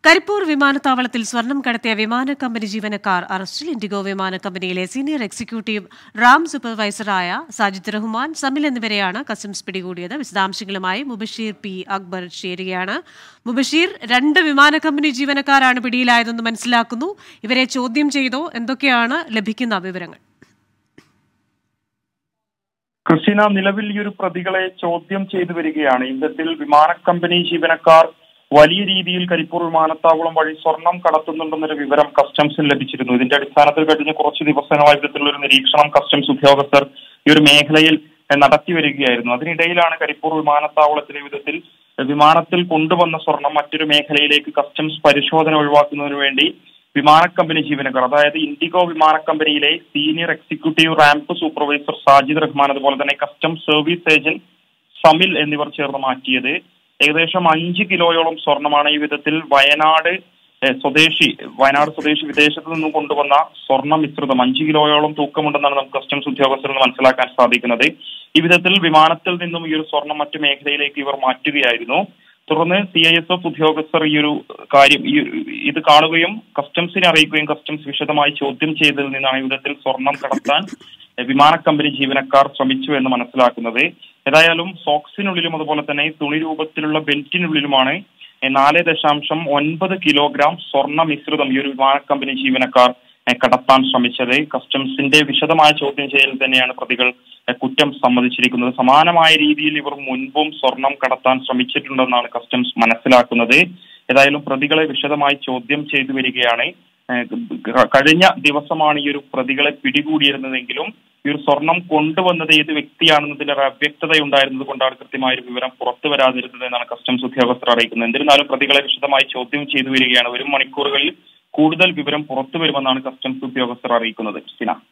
കരിപ്പൂർ വിമാനത്താവളത്തിൽ സ്വർണം കടത്തിയ വിമാന കമ്പനി ജീവനക്കാർ അറസ്റ്റിൽ ഇൻഡിഗോ വിമാന കമ്പനിയിലെ സീനിയർ എക്സിക്യൂട്ടീവ് റാം സൂപ്പർവൈസറായ സാജിദ് റഹ്മാൻ സമിൽ എന്നിവരെയാണ് കസ്റ്റംസ് പിടികൂടിയത് വിശദാംശങ്ങളുമായി മുബഷീർ പി അക്ബർ ചേരുകയാണ് മുബഷീർ രണ്ട് വിമാന കമ്പനി ജീവനക്കാരാണ് പിടിയിലായതെന്ന് മനസ്സിലാക്കുന്നു ഇവരെ ചോദ്യം ചെയ്തോ എന്തൊക്കെയാണ് ലഭിക്കുന്ന വിവരങ്ങൾ ക്രിസ്റ്റീന നിലവിൽ ഈ ഒരു പ്രതികളെ ചോദ്യം ചെയ്തു വരികയാണ് ഇത്തരത്തിൽ വിമാന കമ്പനി ജീവനക്കാർ വലിയ രീതിയിൽ കരിപ്പൂർ വിമാനത്താവളം വഴി സ്വർണം കടത്തുന്നുണ്ടെന്നൊരു വിവരം കസ്റ്റംസിന് ലഭിച്ചിരുന്നു ഇതിന്റെ അടിസ്ഥാനത്തിൽ കഴിഞ്ഞ കുറച്ച് ദിവസങ്ങളായി ഇത്തരത്തിലുള്ള ഒരു നിരീക്ഷണം കസ്റ്റംസ് ഉദ്യോഗസ്ഥർ ഈ ഒരു മേഖലയിൽ നടത്തി വരികയായിരുന്നു അതിനിടയിലാണ് കരിപ്പൂർ വിമാനത്താവളത്തിലെ വിധത്തിൽ വിമാനത്തിൽ കൊണ്ടുവന്ന സ്വർണം മറ്റൊരു മേഖലയിലേക്ക് കസ്റ്റംസ് പരിശോധന ഒഴിവാക്കുന്നതിന് വേണ്ടി വിമാന കമ്പനി ജീവനക്കാർ അതായത് ഇൻഡിഗോ വിമാന കമ്പനിയിലെ senior executive ramp supervisor Sajid Rahman അതുപോലെ തന്നെ കസ്റ്റംസ് സർവീസ് ഏജന്റ് സമിൽ എന്നിവർ ചേർന്ന് മാറ്റിയത് ഏകദേശം അഞ്ച് കിലോയോളം സ്വർണമാണ് ഈ വിധത്തിൽ വയനാട് ഏഹ്, സ്വദേശി വയനാട് സ്വദേശി വിദേശത്ത് നിന്നും കൊണ്ടുവന്ന സ്വർണ്ണ മിശ്രിതം അഞ്ച് കിലോയോളം തൂക്കമുണ്ടെന്നാണ് നമുക്ക് കസ്റ്റംസ് ഉദ്യോഗസ്ഥരിൽ നിന്ന് മനസ്സിലാക്കാൻ സാധിക്കുന്നത് ഈ വിധത്തിൽ വിമാനത്തിൽ നിന്നും ഈ ഒരു സ്വർണം മറ്റു മേഖലയിലേക്ക് ഇവർ മാറ്റുകയായിരുന്നു തുടർന്ന് സി ഐ എസ് എഫ് ഉദ്യോഗസ്ഥർ ഈ ഒരു കാര്യം ഈ ഇത് കാണുകയും കസ്റ്റംസിനെ അറിയിക്കുകയും കസ്റ്റംസ് വിശദമായി ചോദ്യം ചെയ്തതിൽ നിന്നാണ് ഈ വിധത്തിൽ സ്വർണം കടത്താൻ എഹ്, വിമാന കമ്പനി ജീവനക്കാർ ശ്രമിച്ചു എന്ന് മനസ്സിലാക്കുന്നത് ഏതായാലും സോക്സിനുള്ളിലും അതുപോലെ തന്നെ തുണി രൂപത്തിലുള്ള ബെൽറ്റിനുള്ളിലുമാണ് എഹ്, നാല് ദശാംശം ഒൻപത് കിലോഗ്രാം സ്വർണ്ണ മിശ്രിതം ഈ ഒരു വിമാന കമ്പനി ജീവനക്കാർ എഹ്, കടത്താൻ ശ്രമിച്ചത് കസ്റ്റംസിന്റെ വിശദമായ ചോദ്യം ചെയ്യൽ തന്നെയാണ് പ്രതികൾ എഹ്, കുറ്റം സമ്മതിച്ചിരിക്കുന്നത് സമാനമായ രീതിയിൽ ഇവർ മുൻപും സ്വർണം കടത്താൻ ശ്രമിച്ചിട്ടുണ്ടെന്നാണ് കസ്റ്റംസ് മനസ്സിലാക്കുന്നത് ഏതായാലും പ്രതികളെ വിശദമായി ചോദ്യം ചെയ്തു വരികയാണ് ഏഹ് ക- കഴിഞ്ഞ ദിവസമാണ് ഈ ഒരു പ്രതികളെ പിടികൂടിയിരുന്നതെങ്കിലും ഈ ഒരു സ്വർണം കൊണ്ടുവന്നത് ഏത് വ്യക്തിയാണെന്നതിൽ ഒരു അവ്യക്തത ഉണ്ടായിരുന്നത് കൊണ്ടാണ് കൃത്യമായ ഒരു വിവരം പുറത്തു വരാതിരുന്നത് എന്നാണ് കസ്റ്റംസ് ഉദ്യോഗസ്ഥർ അറിയിക്കുന്നത് എന്നിരുന്നാലും പ്രതികളെ വിശദമായി ചോദ്യം ചെയ്തു വരികയാണ് വരും മണിക്കൂറുകളിൽ കൂടുതൽ വിവരം പുറത്തു വരുമെന്നാണ് കസ്റ്റംസ് ഉദ്യോഗസ്ഥർ അറിയിക്കുന്നത് ക്രിസ്tina